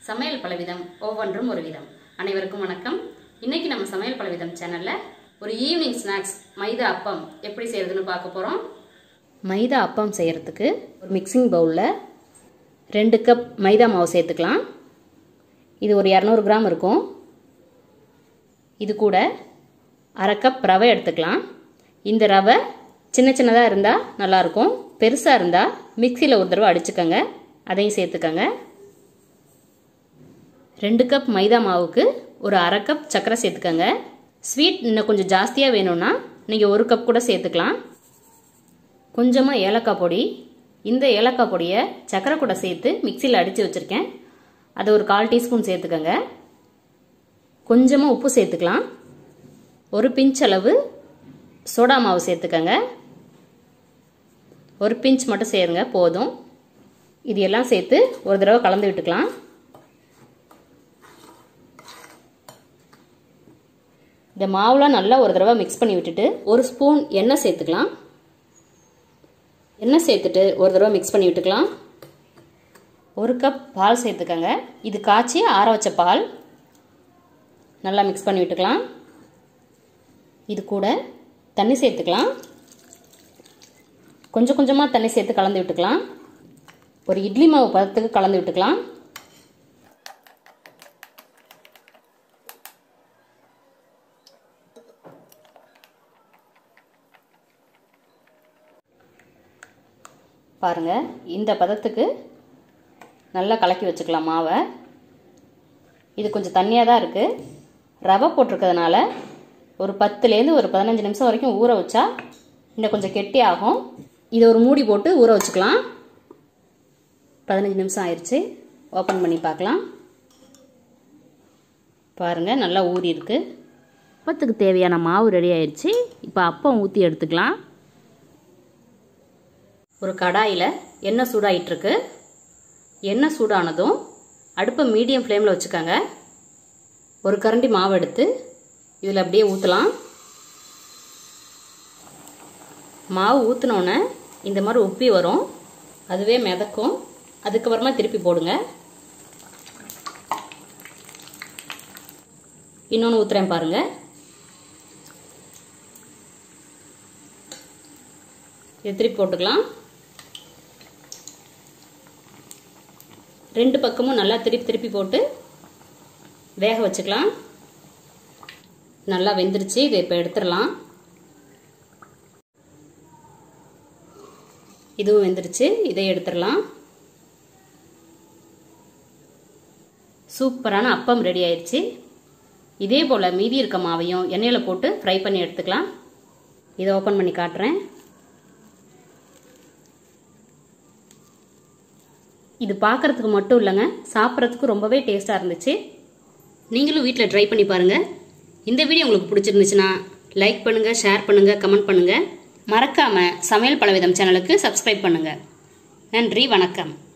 சமையல் பலவிதம் ஒவ்வொன்றும் ஒரு விதம் அனைவருக்கும் வணக்கம் இன்னைக்கு நம்ம சமையல் பலவிதம் சேனல்ல ஒரு ஈவினிங் ஸ்நாக்ஸ் மைதா அப்பம் எப்படி செய்யறதுன்னு பார்க்க போறோம் மைதா அப்பம் செய்யறதுக்கு ஒரு மிக்சிங் பவுலில் ரெண்டு கப் மைதா மாவு சேர்த்துக்கலாம் இது ஒரு இரநூறு கிராம் இருக்கும் இது கூட அரை கப் ரவை எடுத்துக்கலாம் இந்த ரவை சின்ன சின்னதாக இருந்தால் நல்லாயிருக்கும் பெருசாக இருந்தால் மிக்சியில் ஒரு தடவை அடிச்சுக்கோங்க அதையும் சேர்த்துக்கோங்க ரெண்டு கப் மைதா மாவுக்கு ஒரு அரை கப் சர்க்கரை சேர்த்துக்கோங்க ஸ்வீட் இன்னும் கொஞ்சம் ஜாஸ்தியாக வேணும்னா நீங்கள் ஒரு கப் கூட சேர்த்துக்கலாம் கொஞ்சமாக ஏலக்காய் பொடி இந்த ஏலக்காய் பொடியை சர்க்கரை கூட சேர்த்து மிக்சியில் அடித்து வச்சுருக்கேன் அதை ஒரு கால் டீஸ்பூன் சேர்த்துக்கோங்க கொஞ்சமாக உப்பு சேர்த்துக்கலாம் ஒரு பிஞ்ச் அளவு சோடா மாவு சேர்த்துக்கோங்க ஒரு பிஞ்ச் மட்டும் சேருங்க போதும் இது எல்லாம் சேர்த்து ஒரு தடவை கலந்து விட்டுக்கலாம் இந்த மாவுலாம் நல்லா ஒரு தடவை மிக்ஸ் பண்ணி விட்டுட்டு ஒரு ஸ்பூன் எண்ணெய் சேர்த்துக்கலாம் எண்ணெய் சேர்த்துட்டு ஒரு தடவை மிக்ஸ் பண்ணி விட்டுக்கலாம் ஒரு கப் பால் சேர்த்துக்கோங்க இது காய்ச்சி ஆற வச்ச பால் நல்லா மிக்ஸ் பண்ணி விட்டுக்கலாம் இது கூட தண்ணி சேர்த்துக்கலாம் கொஞ்சம் கொஞ்சமாக தண்ணி சேர்த்து கலந்து விட்டுக்கலாம் ஒரு இட்லி மாவு பதத்துக்கு கலந்து விட்டுக்கலாம் பாருங்க இந்த பதத்துக்கு நல்லா கலக்கி வச்சுக்கலாம் மாவை இது கொஞ்சம் தண்ணியாக தான் இருக்குது ரவை போட்டிருக்கிறதுனால ஒரு பத்துலேருந்து ஒரு பதினஞ்சு நிமிஷம் வரைக்கும் ஊற வச்சா இன்னும் கொஞ்சம் கெட்டி ஆகும் இதை ஒரு மூடி போட்டு ஊற வச்சுக்கலாம் பதினஞ்சு நிமிஷம் ஆயிடுச்சு ஓப்பன் பண்ணி பார்க்கலாம் பாருங்கள் நல்லா ஊறி இருக்கு அப்பத்துக்கு தேவையான மாவு ரெடி ஆயிடுச்சு இப்போ அப்பம் ஊற்றி எடுத்துக்கலாம் ஒரு கடாயில் எண்ணெய் சூடாயிட்டிருக்கு எண்ணெய் சூடானதும் அடுப்பை மீடியம் ஃப்ளேமில் வச்சுக்கோங்க ஒரு கரண்டி மாவு எடுத்து இதில் அப்படியே ஊற்றலாம் மாவு ஊற்றினோன்னே இந்த மாதிரி உப்பி வரும் அதுவே மிதக்கும் அதுக்கப்புறமா திருப்பி போடுங்க இன்னொன்று ஊற்றுறேன் பாருங்கள் இது திருப்பி போட்டுக்கலாம் ரெண்டு பக்கமும் நல்லா திருப்பி திருப்பி போட்டு வேக வச்சுக்கலாம் நல்லா வெந்துருச்சு இதை இப்போ எடுத்துடலாம் இதுவும் வெந்துருச்சு இதை எடுத்துடலாம் சூப்பரான அப்பம் ரெடி ஆயிடுச்சு இதே போல் மீதி இருக்க மாவையும் எண்ணெயில் போட்டு ஃப்ரை பண்ணி எடுத்துக்கலாம் இதை ஓப்பன் பண்ணி காட்டுறேன் இது பார்க்குறதுக்கு மட்டும் இல்லைங்க சாப்பிட்றதுக்கு ரொம்பவே டேஸ்ட்டாக இருந்துச்சு நீங்களும் வீட்டில் ட்ரை பண்ணி பாருங்கள் இந்த வீடியோ உங்களுக்கு பிடிச்சிருந்துச்சுன்னா லைக் பண்ணுங்கள் ஷேர் பண்ணுங்கள் கமெண்ட் பண்ணுங்கள் மறக்காமல் சமையல் பலவிதம் சேனலுக்கு சப்ஸ்கிரைப் பண்ணுங்கள் நன்றி வணக்கம்